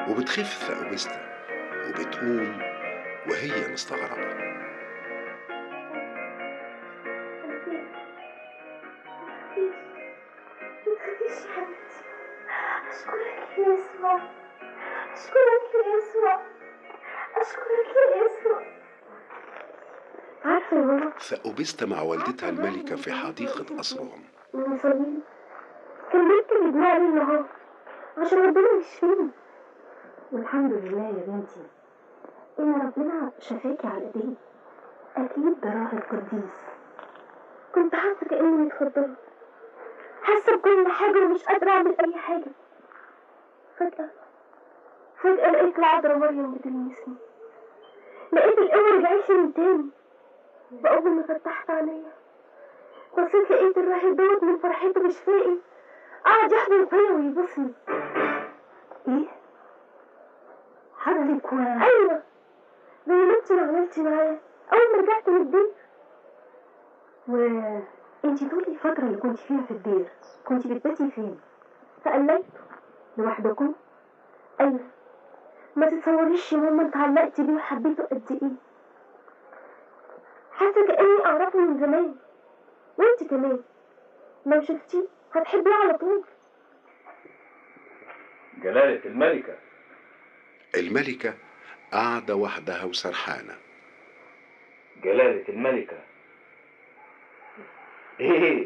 وبتخف ثأوبستا وبتقوم وهي مستغربة تخافيش يا حبيبتي أشكرك يا يسوع أشكرك يا يسوع أشكرك يا يسوع عارفة يا ماما ثأوبستا مع والدتها الملكة في حديقة أسرهم من صغيري كان ممكن يدمع لي النهار عشان ربنا يشفيني والحمد لله يا بنتي إن ربنا شفاكي على إيديه أكيد ده راهب قديس كنت حاسة كأني متخدرة حاسة بكل حاجة ومش قادرة أعمل أي حاجة فجأة فجأة لقيت العذراء مريم بتلمسني لقيت القوة رجعت لي من تاني وأول ما فتحت عينيا بصيت لقيت الراهب دوت من فرحته بشفائي قعد يحضن فيا ويبوسني ايه؟ حضنك و ايوه زي ما انت ما عملتي معايا اول ما رجعت من البيت و انت طول الفترة اللي كنت فيها في الدير كنت بتباتي فين؟ فقليت لوحدكم؟ ايوه ما تتصوريش يا ماما انت علقتي بيه وحبيته قد ايه حاسة كأني أعرفه من زمان وانت كمان لو شفتيه هتحبيه على طول جلالة الملكة الملكة قاعدة وحدها وسرحانة جلالة الملكة ايه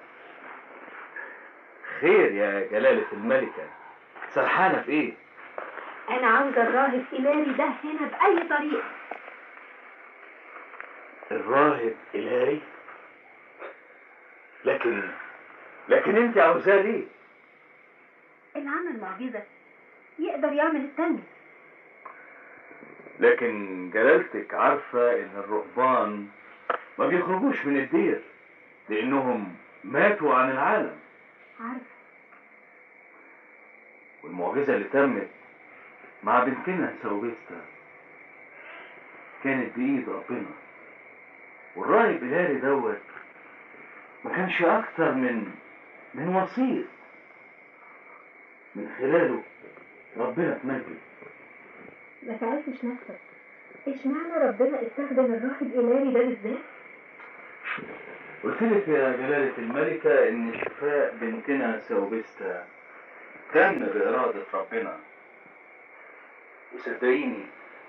خير يا جلالة الملكة سرحانة في ايه أنا عاوزة الراهب إلاري ده هنا بأي طريقة الراهب إلهي لكن لكن انت عاوزاه ليه اللي عمل معجزة يقدر يعمل التانية لكن جلالتك عارفة ان الرهبان ما بيخرجوش من الدير لانهم ماتوا عن العالم عارفة والمعجزة اللي تمت مع بنتنا سوبيستا كانت بإيد ربنا والراهب إلهي دوت ما كانش أكتر من من وسيط من خلاله ربنا اتمجد ما سألتش نفسك اشمعنى ربنا استخدم الراهب إلاري ده بالذات؟ قلت لك يا جلالة الملكة إن شفاء بنتنا سوبستا تم بإرادة ربنا وصدقيني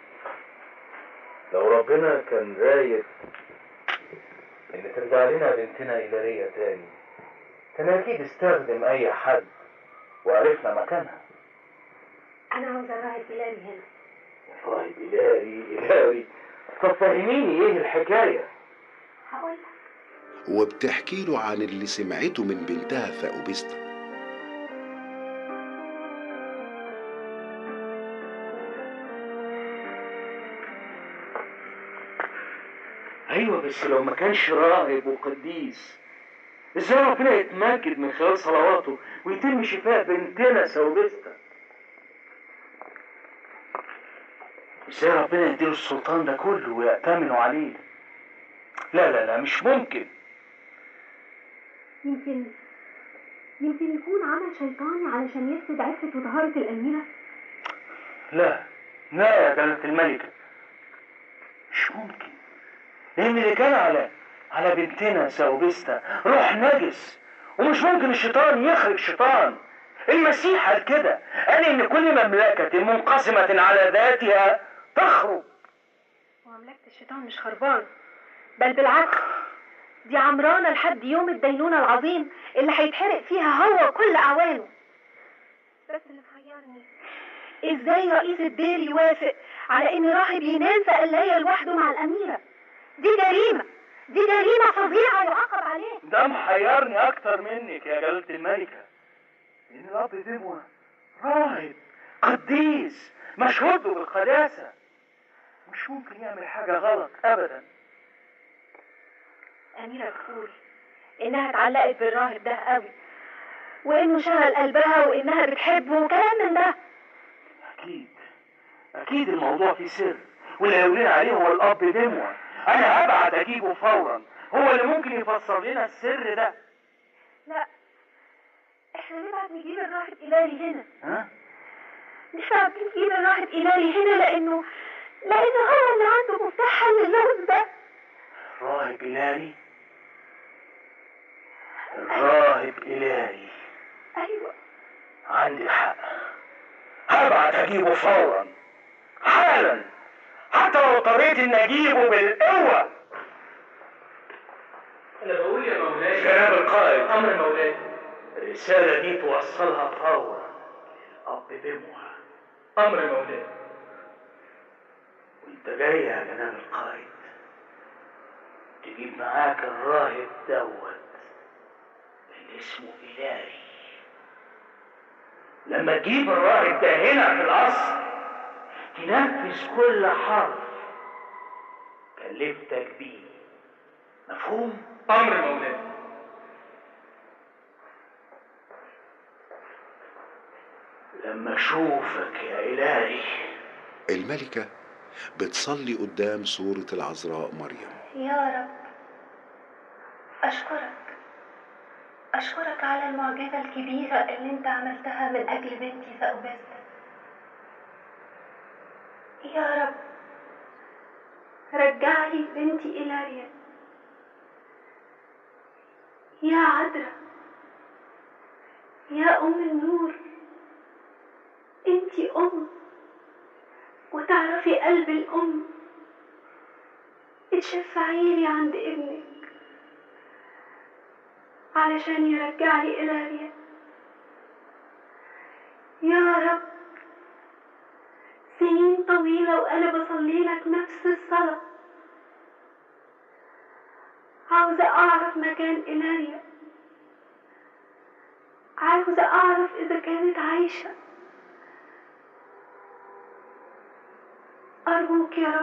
لو ربنا كان رايد إن ترجع لنا بنتنا إيلارية تاني كان أكيد استخدم أي حد وعرفنا مكانها أنا عاوزة الراهب إلاري هنا راهب إلهي إلهي طب فهميني إيه الحكاية هقول وبتحكي له عن اللي سمعته من بنتها ثأوبستا ايوه بس لو ما كانش راهب وقديس ازاي ربنا يتمجد من خلال صلواته ويتم شفاء بنتنا سوبستا ازاي ربنا يديله السلطان ده كله ويأتمنوا عليه لا لا لا مش ممكن يمكن يمكن يكون عمل شيطاني علشان يفسد عفة وطهارة الأميرة لا لا يا جلالة الملكة مش ممكن لأن اللي كان على على بنتنا سوبستا روح نجس ومش ممكن الشيطان يخرج شيطان المسيح قال كده قال إن كل مملكة منقسمة على ذاتها تخرج ومملكة الشيطان مش خربان بل بالعكس دي عمرانة لحد يوم الدينونة العظيم اللي هيتحرق فيها هو وكل أعوانه بس اللي محيرني ازاي رئيس الدير يوافق على ان راهب ينام في قلاية لوحده مع الأميرة دي جريمة دي جريمة فظيعة يعاقب عليها ده محيرني أكتر منك يا جلالة الملكة إن الأب دموة راهب قديس مشهود له بالقداسة مش ممكن يعمل حاجة غلط أبدا أميرة بتقول إنها اتعلقت بالراهب ده قوي وإنه شغل قلبها وإنها بتحبه وكلام من ده أكيد أكيد الموضوع فيه سر واللي يولينا عليه هو الأب دموة أنا هبعت أجيبه فورا هو اللي ممكن يفسر لنا السر ده لا إحنا نبعت نجيب الراهب إلهي هنا ها؟ نبعت تحطيه في ايد الراهب إلهي هنا لأنه لأنه هو اللي عنده مفتاح حل اللغز ده راهب إلهي الراهب إلهي أيوة عندي حق هبعت أجيبه فورا حالا حتى لو اضطريت إني أجيبه بالقوة أنا بقول يا مولاي جناب القائد أمر مولاي الرسالة دي توصلها فورا للأب بمها أمر مولاي وانت جاي يا جناب القائد تجيب معاك الراهب دوت اللي اسمه إلهي لما تجيب الراهب ده هنا في القصر تنفذ كل حرف كلفتك بيه مفهوم؟ أمر مولاي لما اشوفك يا إلهي الملكة بتصلي قدام صورة العذراء مريم يا رب أشكرك أشكرك على المعجزة الكبيرة اللي أنت عملتها من أجل بنتي فأوبستا يا رب رجع لي بنتي إيلاريا يا عذراء يا أم النور أنتي أم وتعرفي قلب الأم اتشفعي لي عند ابنك علشان يرجع لي إلاريا يا رب سنين طويلة وأنا بصلي لك نفس الصلاة عاوزة أعرف مكان إلاريا عاوزة أعرف إذا كانت عايشة أرجوك يا رب